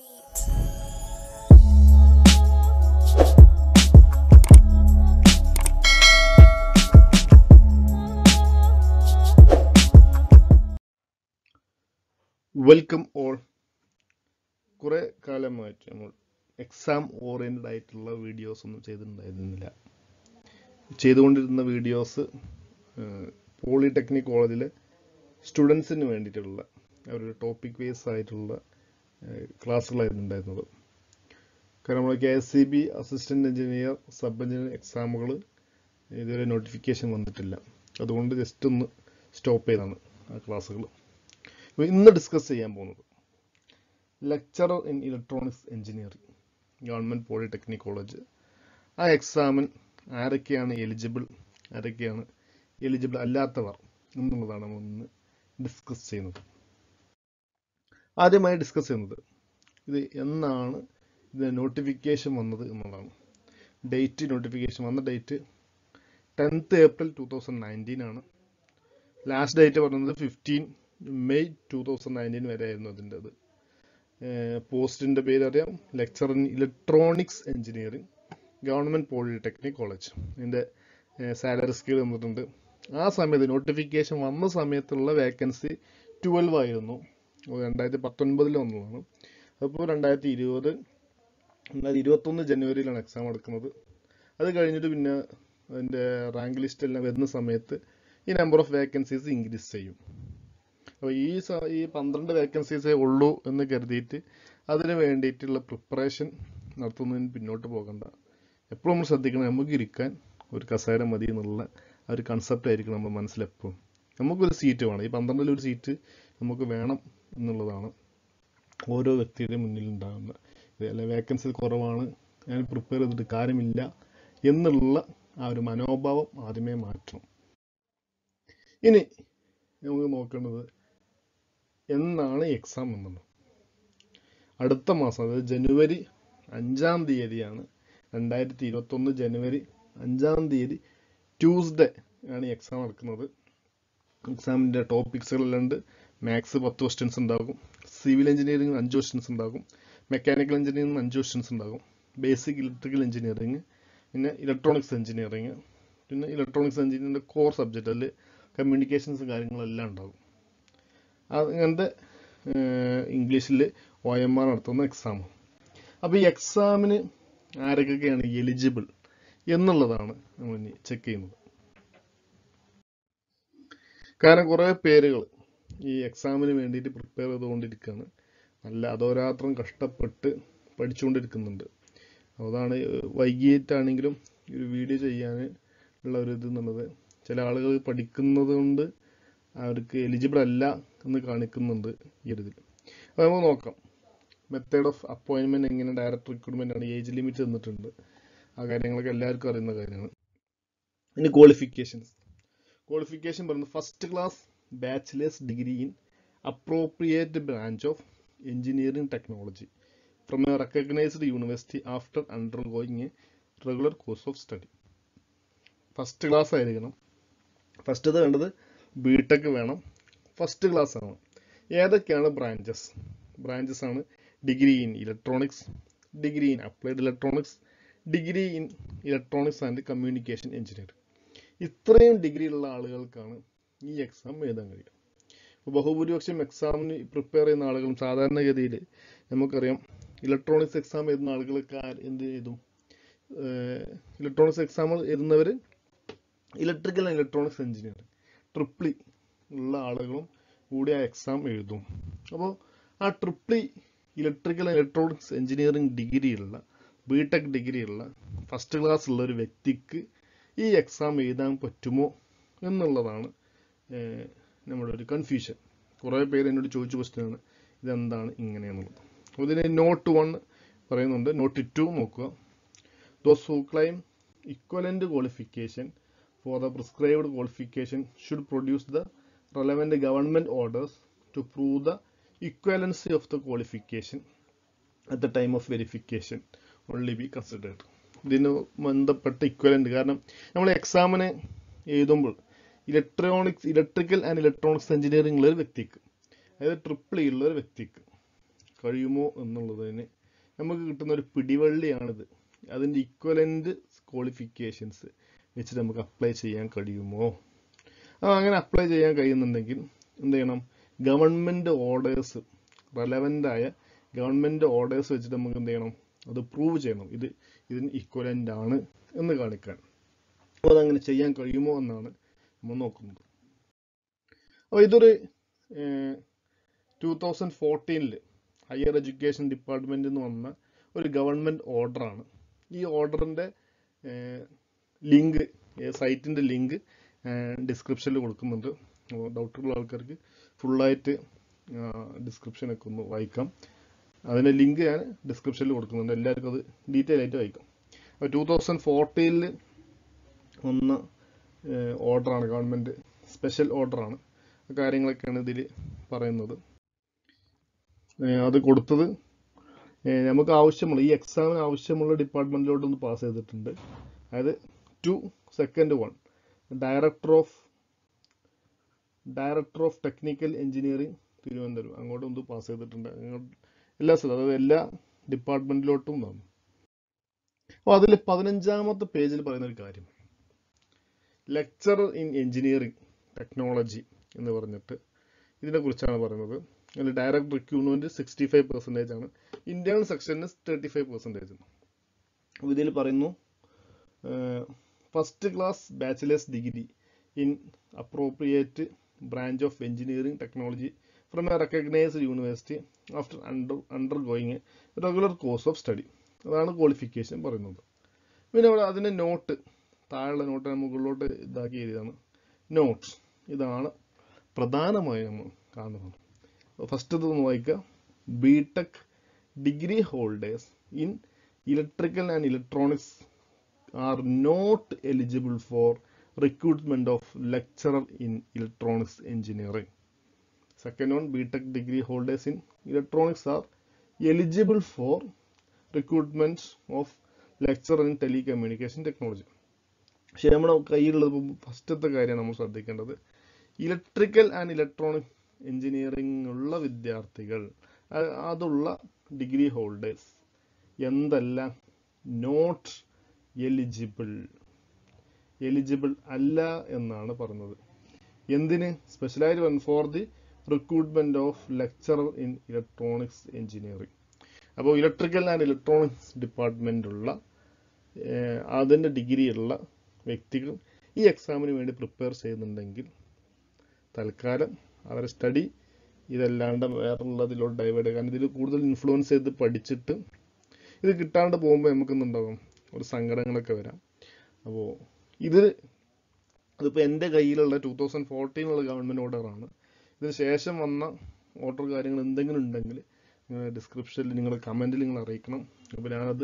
welcome all കുറേ കാലമായിട്ട് നമ്മൾ എക്സാം ഓറിയൻറ്റഡ് ആയിട്ടുള്ള വീഡിയോസ് ഒന്നും ചെയ്തിട്ടുണ്ടായിരുന്നില്ല ചെയ്തുകൊണ്ടിരുന്ന വീഡിയോസ് പോളിടെക്നിക് കോളേജിലെ സ്റ്റുഡൻസിന് വേണ്ടിയിട്ടുള്ള അവരുടെ ടോപ്പിക് ബേസ് ആയിട്ടുള്ള ക്ലാസ്സുകളായിരുന്നു ഉണ്ടായിരുന്നത് കാരണം നമ്മൾ K S C B assistant engineer sub engineer എക്സാമുകൾ ഇതുവരെ നോട്ടിഫിക്കേഷൻ വന്നിട്ടില്ല അതുകൊണ്ട് ജസ്റ്റ് ഒന്ന് സ്റ്റോപ്പ് ചെയ്താണ് ആ ക്ലാസ്സുകൾ അപ്പോൾ ഇന്ന് ഡിസ്കസ് ചെയ്യാൻ പോകുന്നത് lecturer in electronics engineering government polytechnic college ആ എക്സാമിൻ ആരൊക്കെയാണ് എലിജിബിൾ ആരൊക്കെയാണ് എലിജിബിൾ അല്ലാത്തവർ എന്നുള്ളതാണ് നമ്മൾ ഇന്ന് ഡിസ്കസ് ചെയ്യുന്നത് ആദ്യമായി ഡിസ്കസ് ചെയ്യുന്നത് ഇത് എന്നാണ് ഇതിന് നോട്ടിഫിക്കേഷൻ വന്നത് എന്നുള്ളതാണ് ഡേറ്റ് നോട്ടിഫിക്കേഷൻ വന്ന date tenth April two thousand nineteen ആണ് ലാസ്റ്റ് ഡേറ്റ് പറയുന്നത് fifteen May two thousand nineteen വരെ ആയിരുന്നു അതിൻ്റെത് പോസ്റ്റിൻ്റെ പേര് അറിയാം lecture in electronics engineering government polytechnic college ഇതിൻ്റെ സാലറി സ്കെയിൽ തന്നിട്ടുണ്ട് ആ സമയത്ത് നോട്ടിഫിക്കേഷൻ വന്ന സമയത്തുള്ള വേക്കൻസി ട്വൽവ് ആയിരുന്നു രണ്ടായിരത്തി പത്തൊൻപതിൽ വന്നതാണ് അപ്പോൾ രണ്ടായിരത്തി ഇരുപത് രണ്ടായിരത്തി ഇരുപത്തൊന്ന് ജനുവരിയിലാണ് എക്സാം എടുക്കുന്നത് അത് കഴിഞ്ഞിട്ട് പിന്നെ അതിൻ്റെ റാങ്ക് ലിസ്റ്റ് എല്ലാം വരുന്ന സമയത്ത് ഈ നമ്പർ ഓഫ് വേക്കൻസീസ് ഇൻക്രീസ് ചെയ്യും അപ്പോൾ ഈ ഈ പന്ത്രണ്ട് വേക്കൻസീസേ ഉള്ളൂ എന്ന് കരുതിയിട്ട് അതിന് വേണ്ടിയിട്ടുള്ള പ്രിപ്പറേഷൻ നടത്തുന്നതിന് പിന്നോട്ട് പോകണ്ട എപ്പോഴും നമ്മൾ ശ്രദ്ധിക്കണം നമുക്ക് ഇരിക്കാൻ ഒരു കസേര മതി എന്നുള്ള ആ ഒരു കൺസെപ്റ്റ് ആയിരിക്കും നമ്മൾ മനസ്സിലെപ്പോഴും നമുക്കൊരു സീറ്റ് വേണം ഈ പന്ത്രണ്ടിൽ ഒരു സീറ്റ് നമുക്ക് വേണം എന്നുള്ളതാണ് ഓരോ വ്യക്തിയുടെ മുന്നിൽ ഉണ്ടാകുന്ന അല്ലെ വേക്കൻസി കുറവാണ് ഞാൻ പ്രിപ്പയർ ചെയ്തിട്ട് കാര്യമില്ല എന്നുള്ള ആ ഒരു മനോഭാവം ആദ്യമേ മാറ്റണം ഇനി നമുക്ക് നോക്കേണ്ടത് എന്നാണ് എക്സാം എന്നുള്ളത് അടുത്ത മാസം അതായത് ജനുവരി അഞ്ചാം തീയതിയാണ് രണ്ടായിരത്തി ഇരുപത്തൊന്ന് ജനുവരി അഞ്ചാം തീയതി ട്യൂസ്ഡേ ആണ് ഈ എക്സാം നടക്കുന്നത് എക്സാമിൻ്റെ ടോപ്പിക്സുകളെല്ലാം ഉണ്ട് മാത്സ് പത്ത് ക്വസ്റ്റ്യൻസ് ഉണ്ടാകും സിവിൽ എഞ്ചിനീയറിംഗ് അഞ്ച് ക്വസ്റ്റ്യൻസ് ഉണ്ടാകും മെക്കാനിക്കൽ എഞ്ചിനീയറിംഗ് അഞ്ച് ക്വസ്റ്റ്യൻസ് ഉണ്ടാകും ബേസിക് ഇലക്ട്രിക്കൽ എഞ്ചിനീയറിംഗ് പിന്നെ ഇലക്ട്രോണിക്സ് എഞ്ചിനീയറിംഗ് പിന്നെ ഇലക്ട്രോണിക്സ് എഞ്ചിനീയറിംഗിൻ്റെ കോർ സബ്ജക്റ്റ് അതിൽ കമ്മ്യൂണിക്കേഷൻസ് കാര്യങ്ങളെല്ലാം ഉണ്ടാകും അങ്ങനത്തെ ഇംഗ്ലീഷിൽ ഒ എം ആർ നടത്തുന്ന എക്സാം അപ്പോൾ ഈ എക്സാമിന് ആരൊക്കെയാണ് എലിജിബിൾ എന്നുള്ളതാണ് നമ്മൾ ഇനി ചെക്ക് ചെയ്യുന്നത് കാരണം കുറേ പേരുകൾ ഈ എക്സാമിന് വേണ്ടിയിട്ട് പ്രിപ്പയർ ചെയ്തുകൊണ്ടിരിക്കുകയാണ് നല്ല അധോരാത്രം കഷ്ടപ്പെട്ട് പഠിച്ചുകൊണ്ടിരിക്കുന്നുണ്ട് അതാണ് വൈകിട്ടാണെങ്കിലും ഒരു വീഡിയോ ചെയ്യാൻ ഉള്ള ഒരു ഇത് എന്നുള്ളത് ചില ആളുകൾ പഠിക്കുന്നത് കൊണ്ട് അവർക്ക് എലിജിബിൾ അല്ല എന്ന് കാണിക്കുന്നുണ്ട് ഈ ഒരു ഇതിൽ അപ്പോൾ നമുക്ക് നോക്കാം മെത്തേഡ് ഓഫ് അപ്പോയിൻമെൻറ്റ് എങ്ങനെ ഡയറക്റ്റ് റിക്രൂട്ട്മെൻ്റ് ആണ് ഏജ് ലിമിറ്റ് തന്നിട്ടുണ്ട് ആ കാര്യങ്ങളൊക്കെ എല്ലാവർക്കും അറിയുന്ന കാര്യമാണ് ഇനി ക്വാളിഫിക്കേഷൻസ് ക്വാളിഫിക്കേഷൻ പറയുന്നത് first class bachelors degree in appropriate branch of engineering technology from a recognised university after undergoing a regular course of study first class ആയിരിക്കണം ഫസ്റ്റത് വേണ്ടത് ബി ടെക് വേണം ഫസ്റ്റ് ക്ലാസ് ആണ് ഏതൊക്കെയാണ് ബ്രാഞ്ചസ് ബ്രാഞ്ചസ് ആണ് degree in electronics degree in applied electronics degree in electronics and communication engineering ഇത്രയും degree ഉള്ള ആളുകൾക്കാണ് ഈ എക്സാം എഴുതാൻ കഴിയുക ഇപ്പോൾ ബഹുഭൂരിപക്ഷം എക്സാമിന് പ്രിപ്പയർ ചെയ്യുന്ന ആളുകളും സാധാരണഗതിയിൽ നമുക്കറിയാം ഇലക്ട്രോണിക്സ് എക്സാം എഴുതുന്ന ആളുകൾക്ക് എന്ത് എഴുതും ഇലക്ട്രോണിക്സ് എക്സാം എഴുതുന്നവർ electrical and electronics engineering triple E ഉള്ള ആളുകളും കൂടി ആ എക്സാം എഴുതും അപ്പോൾ ആ triple E electrical and electronics engineering ഡിഗ്രിയുള്ള ബി ടെക് ഡിഗ്രിയുള്ള ഫസ്റ്റ് ക്ലാസ് ഉള്ള ഒരു വ്യക്തിക്ക് ഈ എക്സാം എഴുതാൻ പറ്റുമോ എന്നുള്ളതാണ് നമ്മുടെ ഒരു കൺഫ്യൂഷൻ കുറേ പേര് എന്നോട് ചോദിച്ച ക്വസ്റ്റ്യനാണ് ഇതെന്താണ് ഇങ്ങനെയെന്നുള്ളത് ഇതിന് നോട്ട് വൺ പറയുന്നുണ്ട് നോട്ട് ടു നോക്കുക those who claim equivalent qualification for the prescribed qualification should produce the relevant government orders to prove the equivalency of the qualification at the time of verification only be considered ഇതിന് ബന്ധപ്പെട്ട equivalent കാരണം നമ്മൾ എക്സാമിന് എഴുതുമ്പോൾ electronics electrical and electronics engineering ഉള്ള ഒരു വ്യക്തിക്ക് അതായത് ട്രിപ്പിൾ ഉള്ള ഒരു വ്യക്തിക്ക് കഴിയുമോ എന്നുള്ളതിന് നമുക്ക് കിട്ടുന്ന ഒരു പിടിവള്ളിയാണിത് അതിൻ്റെ ഇക്വലൻ്റ് ക്വാളിഫിക്കേഷൻസ് വെച്ചിട്ട് നമുക്ക് അപ്ലൈ ചെയ്യാൻ കഴിയുമോ ആ അങ്ങനെ അപ്ലൈ ചെയ്യാൻ കഴിയുന്നുണ്ടെങ്കിൽ എന്ത് ചെയ്യണം ഗവൺമെൻറ് ഓർഡേഴ്സ് റെലവൻ്റായ ഗവൺമെൻറ് ഓർഡേഴ്സ് വെച്ചിട്ട് നമുക്ക് എന്ത് ചെയ്യണം അത് പ്രൂവ് ചെയ്യണം ഇത് ഇതിന് ഇക്വലൻ്റ് ആണ് എന്ന് കാണിക്കാൻ അപ്പോൾ അതങ്ങനെ ചെയ്യാൻ കഴിയുമോ എന്നാണ് നമ്മൾ നോക്കുന്നത് അപ്പോൾ ഇതൊരു ടൂ തൗസൻഡ് ഫോർട്ടീനിൽ ഹയർ എഡ്യൂക്കേഷൻ ഡിപ്പാർട്ട്മെൻറ്റിൽ നിന്ന് വന്ന ഒരു ഗവൺമെൻറ് ഓർഡറാണ് ഈ ഓർഡറിൻ്റെ ലിങ്ക് സൈറ്റിൻ്റെ ലിങ്ക് ഡിസ്ക്രിപ്ഷനിൽ കൊടുക്കുന്നുണ്ട് ഡൗട്ടുള്ള ആൾക്കാർക്ക് ഫുള്ളായിട്ട് ഡിസ്ക്രിപ്ഷനൊക്കെ ഒന്ന് വായിക്കാം അതിൻ്റെ ലിങ്ക് ഞാൻ ഡിസ്ക്രിപ്ഷനിൽ കൊടുക്കുന്നുണ്ട് എല്ലാവർക്കും അത് ഡീറ്റെയിൽ ആയിട്ട് വായിക്കാം അപ്പോൾ ടൂ തൗസൻഡ് ഫോർട്ടീനിൽ വന്ന ഓർഡറാണ് ഗവൺമെൻറ് സ്പെഷ്യൽ ഓർഡറാണ് കാര്യങ്ങളൊക്കെയാണ് ഇതിൽ പറയുന്നത് ഏഹ് അത് കൊടുത്തത് ഏഹ് നമുക്ക് ആവശ്യമുള്ള ഈ എക്സാമിന് ആവശ്യമുള്ള ഡിപ്പാർട്ട്മെൻറ്റിലോട്ട് ഒന്ന് പാസ് ചെയ്തിട്ടുണ്ട് അതായത് to second one director of director of technical engineering Thiruvananthapuram അങ്ങോട്ട് ഒന്ന് പാസ് ചെയ്തിട്ടുണ്ട് അങ്ങോട്ട് എല്ലാ സ്ഥലം അതായത് എല്ലാ ഡിപ്പാർട്ട്മെൻറ്റിലോട്ടും വന്നു അപ്പോൾ അതിൽ പതിനഞ്ചാമത്തെ പേജിൽ പറയുന്ന ഒരു കാര്യം ലെക്ചറർ ഇൻ എഞ്ചിനീയറിംഗ് ടെക്നോളജി എന്ന് പറഞ്ഞിട്ട് ഇതിനെക്കുറിച്ചാണ് പറയുന്നത് അതിൽ direct recruitment sixty five percentage ആണ് ഇന്റേണൽ സെക്ഷന് തേർട്ടി ഫൈവ് പെർസെൻറ്റേജ് അപ്പോൾ ഇതിൽ പറയുന്നു first class bachelors degree in appropriate branch of engineering technology from a recognised university after under undergoing regular course of study അതാണ് qualification പറയുന്നത് പിന്നെ അവിടെ അതിൻ്റെ നോട്ട് താഴെയുള്ള നോട്ട് മുകളിലോട്ട് ഇതാക്കി എഴുതിയതാണ് നോട്ട്സ് ഇതാണ് പ്രധാനമായും നമ്മൾ കാണുന്നത് ഫസ്റ്റ് ഇതൊന്ന് വായിക്കുക B tech degree holders in electrical and electronics are not eligible for recruitment of lecturer in electronics engineering second one B tech degree holders in electronics are eligible for recruitment of lecturer in telecommunication technology പക്ഷേ നമ്മുടെ കയ്യിലുള്ളത് ഫസ്റ്റത്തെ കാര്യമാണ് നമ്മൾ ശ്രദ്ധിക്കേണ്ടത് electrical and electronic engineering ഉള്ള വിദ്യാർത്ഥികൾ അ- അതുള്ള ഡിഗ്രി ഹോൾഡേഴ്സ് എന്തെല്ലാം നോട്ട് എലിജിബിൾ എലിജിബിൾ അല്ല എന്നാണ് പറഞ്ഞത് എന്തിന് സ്പെഷ്യലായിട്ട് one for the recruitment of lecturer in electronics engineering അപ്പോൾ ഇലക്ട്രിക്കൽ ആൻഡ് ഇലക്ട്രോണിക്സ് ഡിപ്പാർട്ട്മെന്റുള്ള അതിൻ്റെ ഡിഗ്രിയുള്ള വ്യക്തികൾ ഈ എക്സാമിന് വേണ്ടി പ്രിപ്പയർ ചെയ്യുന്നുണ്ടെങ്കിൽ തൽക്കാലം അവരെ സ്റ്റഡി ഇതല്ലാണ്ട് വേറുള്ളതിലോട്ട് ഡൈവേർഡ് ചെയ്യാൻ ഇതിൽ കൂടുതൽ ഇൻഫ്ലുവൻസ് ചെയ്ത് പഠിച്ചിട്ട് ഇത് കിട്ടാണ്ട് പോകുമ്പോൾ നമുക്ക് എന്തുണ്ടാകും ഒരു സങ്കടങ്ങളൊക്കെ വരാം അപ്പോൾ ഇത് ഇതിപ്പോൾ എൻ്റെ കയ്യിലുള്ള ടൂ തൗസൻഡ് ഫോർട്ടീനുള്ള ഗവൺമെൻറ് ഓർഡറാണ് ഇതിന് ശേഷം വന്ന ഓർഡർ കാര്യങ്ങൾ എന്തെങ്കിലും ഉണ്ടെങ്കിൽ ഡിസ്ക്രിപ്ഷനിൽ നിങ്ങൾ കമൻറ്റിൽ നിങ്ങൾ അറിയിക്കണം അപ്പോൾ ഞാനത്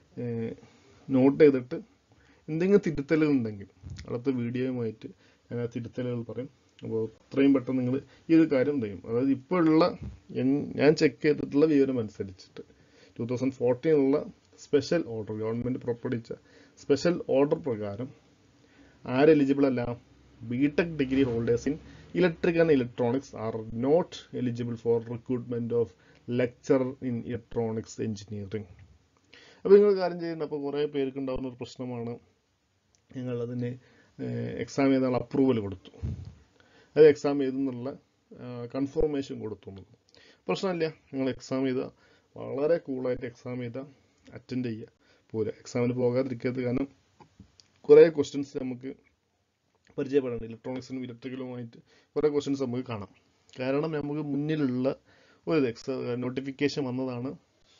നോട്ട് ചെയ്തിട്ട് എന്തെങ്കിലും തിരുത്തലുകൾ ഉണ്ടെങ്കിൽ അടുത്ത വീഡിയോയുമായിട്ട് ഞാൻ ആ തിരുത്തലുകൾ പറയും അപ്പോൾ എത്രയും പെട്ടെന്ന് നിങ്ങൾ ഈ ഒരു കാര്യം ചെയ്യും അതായത് ഇപ്പോഴുള്ള എൻ- ഞാൻ ചെക്ക് ചെയ്തിട്ടുള്ള വിവരം അനുസരിച്ചിട്ട് ടൂ തൗസൻഡ് ഫോർട്ടീനുള്ള സ്പെഷ്യൽ ഓർഡർ ഗവൺമെൻറ് പുറപ്പെടുവിച്ച സ്പെഷ്യൽ ഓർഡർ പ്രകാരം ആര് എലിജിബിൾ അല്ല B tech degree holders in electric and electronics are not eligible for recruitment of lecture in electronics engineering അപ്പോൾ നിങ്ങൾ കാര്യം ചെയ്യുന്നുണ്ട് അപ്പോൾ കുറേ പേർക്ക് ഉണ്ടാകുന്ന ഒരു പ്രശ്നമാണ് നിങ്ങൾ അതിന് എക്സാം എഴുതാൻ അപ്രൂവൽ കൊടുത്തു അത് എക്സാം എഴുതുന്നുള്ള കൺഫർമേഷൻ കൊടുത്തു എന്നുള്ളത് പ്രശ്നമില്ല നിങ്ങൾ എക്സാം ചെയ്താൽ വളരെ കൂളായിട്ട് എക്സാം ചെയ്താൽ അറ്റൻഡ് ചെയ്യുക പോരാ എക്സാമിന് പോകാതിരിക്കരുത് കാരണം കുറേ ക്വസ്റ്റ്യൻസ് നമുക്ക് പരിചയപ്പെടാനുണ്ട് ഇലക്ട്രോണിക്സിനും ഇലക്ട്രിക്കലുമായിട്ട് കുറേ ക്വസ്റ്റ്യൻസ് നമുക്ക് കാണാം കാരണം നമുക്ക് മുന്നിലുള്ള ഒരു എക്സാ നോട്ടിഫിക്കേഷൻ വന്നതാണ്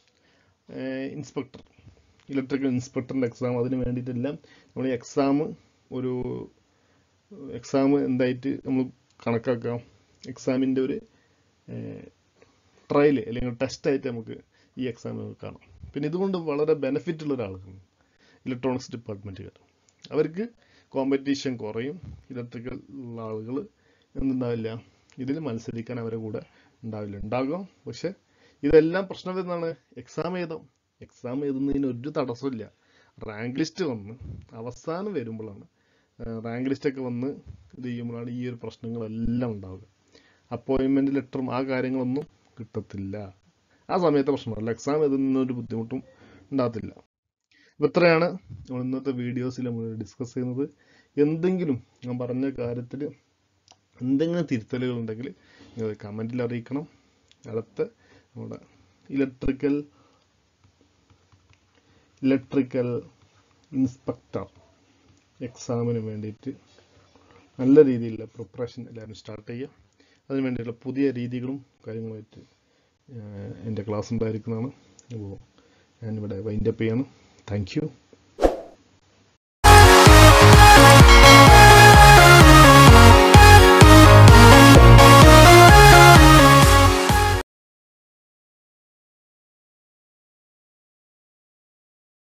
ഇൻസ്പെക്ടർ ഇലക്ട്രിക്കൽ ഇൻസ്പെക്ടറിൻ്റെ എക്സാം അതിന് വേണ്ടിയിട്ടെല്ലാം നമ്മൾ ഈ എക്സാം ഒരു എക്സാം എന്തായിട്ട് നമ്മൾ കണക്കാക്കാം എക്സാമിൻ്റെ ഒരു ട്രയൽ അല്ലെങ്കിൽ ടെസ്റ്റായിട്ട് നമുക്ക് ഈ എക്സാം കാണാം പിന്നെ ഇതുകൊണ്ട് വളരെ ബെനിഫിറ്റ് ഉള്ള ഒരാളാണ് ഇലക്ട്രോണിക്സ് ഡിപ്പാർട്ട്മെൻറ്റുകാർ അവർക്ക് കോമ്പറ്റീഷൻ കുറയും ഇലക്ട്രിക്കൽ ഉള്ള ആളുകൾ എന്തുണ്ടാവില്ല ഇതിൽ മത്സരിക്കാൻ അവരെ കൂടെ ഉണ്ടാവില്ല ഉണ്ടാകും പക്ഷെ ഇതെല്ലാം പ്രശ്നം വരുന്നതാണ് എക്സാം എഴുതാം എക്സാം എഴുതുന്നതിന് ഒരു തടസ്സമില്ല റാങ്ക് ലിസ്റ്റ് വന്ന് അവസാനം വരുമ്പോഴാണ് റാങ്ക് ലിസ്റ്റ് ഒക്കെ വന്ന് ഇത് ചെയ്യുമ്പോഴാണ് ഈ ഒരു പ്രശ്നങ്ങളെല്ലാം ഉണ്ടാവുക അപ്പോയിൻമെന്റ് ലെറ്ററും ആ കാര്യങ്ങളൊന്നും കിട്ടത്തില്ല ആ സമയത്തെ പ്രശ്നമല്ല എക്സാം എഴുതുന്നൊരു ബുദ്ധിമുട്ടും ഉണ്ടാകത്തില്ല അപ്പോൾ ഇത്രയാണ് നമ്മൾ ഇന്നത്തെ വീഡിയോസിൽ നമ്മൾ ഡിസ്കസ് ചെയ്യുന്നത് എന്തെങ്കിലും ഞാൻ പറഞ്ഞ കാര്യത്തിൽ എന്തെങ്കിലും തിരുത്തലുകൾ ഉണ്ടെങ്കിൽ നിങ്ങൾ കമൻറ്റിൽ അറിയിക്കണം അടുത്ത നമ്മുടെ ഇലക്ട്രിക്കൽ ഇലക്ട്രിക്കൽ ഇൻസ്പെക്ടർ എക്സാമിന് വേണ്ടിയിട്ട് നല്ല രീതിയിലുള്ള പ്രിപ്പറേഷൻ എല്ലാവരും സ്റ്റാർട്ട് ചെയ്യുക അതിന് വേണ്ടിയുള്ള പുതിയ രീതികളും കാര്യങ്ങളുമായിട്ട് എൻ്റെ ക്ലാസ് ഉണ്ടായിരിക്കുന്നതാണ് അപ്പോൾ ഞാനിവിടെ വൈൻഡപ്പ് ചെയ്യാണ് താങ്ക് യു